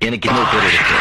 எனக்கு இன்னொரு பேர் இருக்கு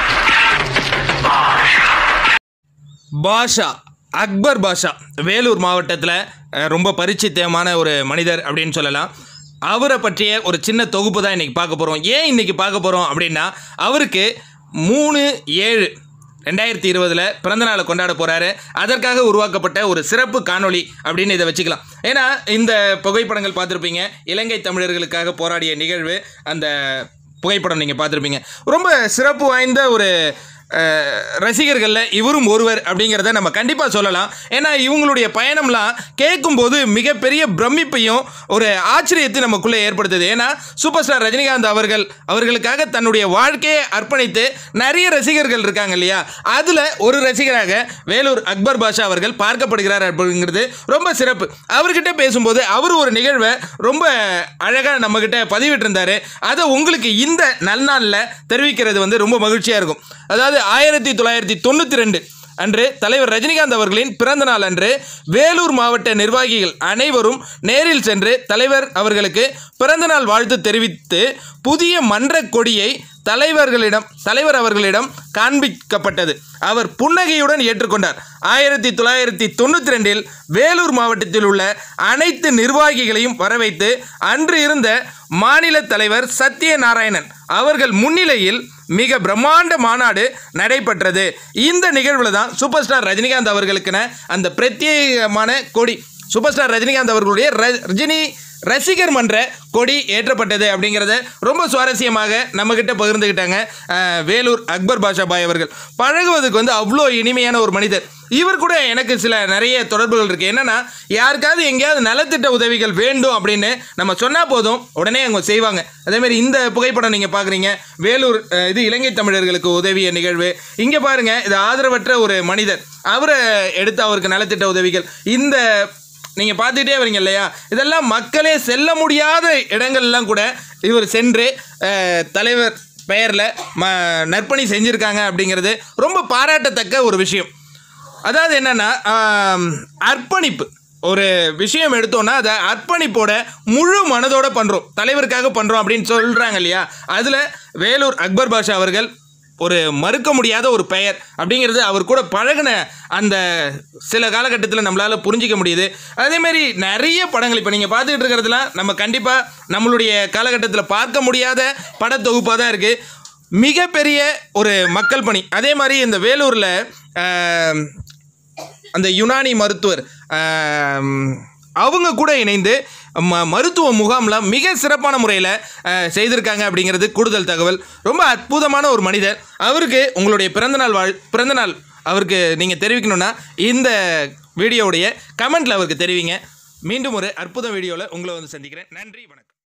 பாஷா அக்பர் பாஷா வேலூர் மாவட்டத்தில் அஹ், ரொம்ப பரிச்சித்தியமான ஒரு மனிதர் அப்படின்னு சொல்லலாம் அவரை பற்றிய ஒரு சின்ன தொகுப்பு தான் இன்றைக்கி பார்க்க போகிறோம் ஏன் இன்றைக்கி பார்க்க போகிறோம் அப்படின்னா அவருக்கு மூணு ஏழு ரெண்டாயிரத்தி இருபதில் பிறந்தநாளை கொண்டாட போகிறாரு அதற்காக உருவாக்கப்பட்ட ஒரு சிறப்பு காணொளி அப்படின்னு இதை வச்சுக்கலாம் ஏன்னா இந்த புகைப்படங்கள் பார்த்துருப்பீங்க இலங்கை தமிழர்களுக்காக போராடிய நிகழ்வு அந்த புகைப்படம் நீங்கள் பார்த்துருப்பீங்க ரொம்ப சிறப்பு வாய்ந்த ஒரு அஹ், ரசிகர்களில் இவரும் ஒருவர் அப்படிங்கிறத நம்ம கண்டிப்பாக சொல்லலாம் ஏன்னா இவங்களுடைய பயணம்லாம் கேட்கும்போது மிகப்பெரிய பிரமிப்பையும் ஒரு ஆச்சரியத்தை நமக்குள்ளே ஏற்படுத்துது ஏன்னா சூப்பர் ஸ்டார் ரஜினிகாந்த் அவர்கள் அவர்களுக்காக தன்னுடைய வாழ்க்கையை அர்ப்பணித்து நிறைய ரசிகர்கள் இருக்காங்க இல்லையா அதில் ஒரு ரசிகராக வேலூர் அக்பர் பாஷா அவர்கள் பார்க்கப்படுகிறார் அப்படிங்கிறது ரொம்ப சிறப்பு அவர்கிட்ட பேசும்போது அவர் ஒரு நிகழ்வை ரொம்ப அழகாக நம்மக்கிட்ட பதிவிட்டிருந்தாரு அதை உங்களுக்கு இந்த நல்நாளில் தெரிவிக்கிறது வந்து ரொம்ப மகிழ்ச்சியாக இருக்கும் அதாவது ஆயிரத்தி தொள்ளாயிரத்தி தொண்ணூற்றி ரெண்டு அன்று தலைவர் ரஜினிகாந்த் அவர்களின் பிறந்த நாள் அன்று வேலூர் மாவட்ட நிர்வாகிகள் அனைவரும் நேரில் சென்று தலைவர் அவர்களுக்கு பிறந்தநாள் வாழ்த்து தெரிவித்து புதிய மன்ற கொடியை தலைவர்களிடம் தலைவர் அவர்களிடம் காண்பிக்கப்பட்டது அவர் புன்னகையுடன் ஏற்றுக்கொண்டார் ஆயிரத்தி தொள்ளாயிரத்தி தொண்ணூற்றி ரெண்டில் வேலூர் மாவட்டத்தில் உள்ள அனைத்து நிர்வாகிகளையும் வரவைத்து அன்று இருந்த மாநில தலைவர் சத்யநாராயணன் அவர்கள் முன்னிலையில் மிக பிரம்மாண்ட மாநாடு நடைபெற்றது இந்த நிகழ்வில் தான் சூப்பர் ஸ்டார் ரஜினிகாந்த் அவர்களுக்கென அந்த பிரத்யேகமான கொடி சூப்பர் ஸ்டார் ரஜினிகாந்த் அவர்களுடைய ர- ரஜினி ரசிகர் மன்ற கொடி ஏற்றப்பட்டது அப்படிங்கிறத ரொம்ப சுவாரஸ்யமாக நம்மக்கிட்ட பகிர்ந்துக்கிட்டாங்க அஹ், வேலூர் அக்பர் பாஷா பாய் அவர்கள் பழகுவதற்கு வந்து அவ்வளோ இனிமையான ஒரு மனிதர் இவர் கூட எனக்கு சில நிறைய தொடர்புகள் இருக்குது என்னென்னா யாருக்காவது எங்கேயாவது நலத்திட்ட உதவிகள் வேண்டும் அப்படின்னு நம்ம சொன்னால் போதும் உடனே அவங்க செய்வாங்க அதேமாதிரி இந்த புகைப்படம் நீங்கள் பார்க்குறீங்க வேலூர் அஹ், இது இலங்கை தமிழர்களுக்கு உதவிய நிகழ்வு இங்கே பாருங்கள் இது ஆதரவற்ற ஒரு மனிதர் அவரை எடுத்து அவருக்கு நலத்திட்ட உதவிகள் இந்த நீங்கள் பார்த்துக்கிட்டே வரீங்க இல்லையா இதெல்லாம் மக்களே செல்ல முடியாத இடங்கள்லாம் கூட இவர் சென்று அஹ், தலைவர் பெயரில் ம நற்பணி செஞ்சுருக்காங்க அப்படிங்கிறது ரொம்ப பாராட்டத்தக்க ஒரு விஷயம் அதாவது என்னென்னா அர்ப்பணிப்பு ஒரு விஷயம் எடுத்தோன்னா அதை அர்ப்பணிப்போட முழு மனதோட பண்ணுறோம் தலைவருக்காக பண்ணுறோம் அப்படின்னு சொல்கிறாங்க இல்லையா அதில் வேலூர் அக்பர் பாஷா அவர்கள் ஒரு மறுக்க முடியாத ஒரு பெயர் அப்படிங்கிறது அவர் கூட பழகின அந்த சில காலகட்டத்தில் நம்மளால் புரிஞ்சிக்க முடியுது அதேமாரி நிறைய படங்கள் இப்போ நீங்கள் பார்த்துக்கிட்டு இருக்கிறதுலாம் நம்ம கண்டிப்பாக நம்மளுடைய காலகட்டத்தில் பார்க்க முடியாத படத்தொகுப்பாக தான் இருக்குது மிகப்பெரிய ஒரு மக்கள் பணி அதே மாதிரி இந்த வேலூரில் அந்த யுனானி மருத்துவர் ஆம், அவங்க கூட இணைந்து ம மருத்துவ முகாம்லாம் மிக சிறப்பான முறையில் செய்திருக்காங்க அப்படிங்கிறது கூடுதல் தகவல் ரொம்ப அற்புதமான ஒரு மனிதர் அவருக்கு உங்களுடைய பிறந்தநாள் வாழ் பிறந்தநாள் அவருக்கு நீங்கள் தெரிவிக்கணும்னா இந்த வீடியோவுடைய கமெண்ட்டில் அவருக்கு தெரிவிங்க மீண்டும் ஒரு அற்புத வீடியோவில் உங்களை வந்து சந்திக்கிறேன் நன்றி வணக்கம்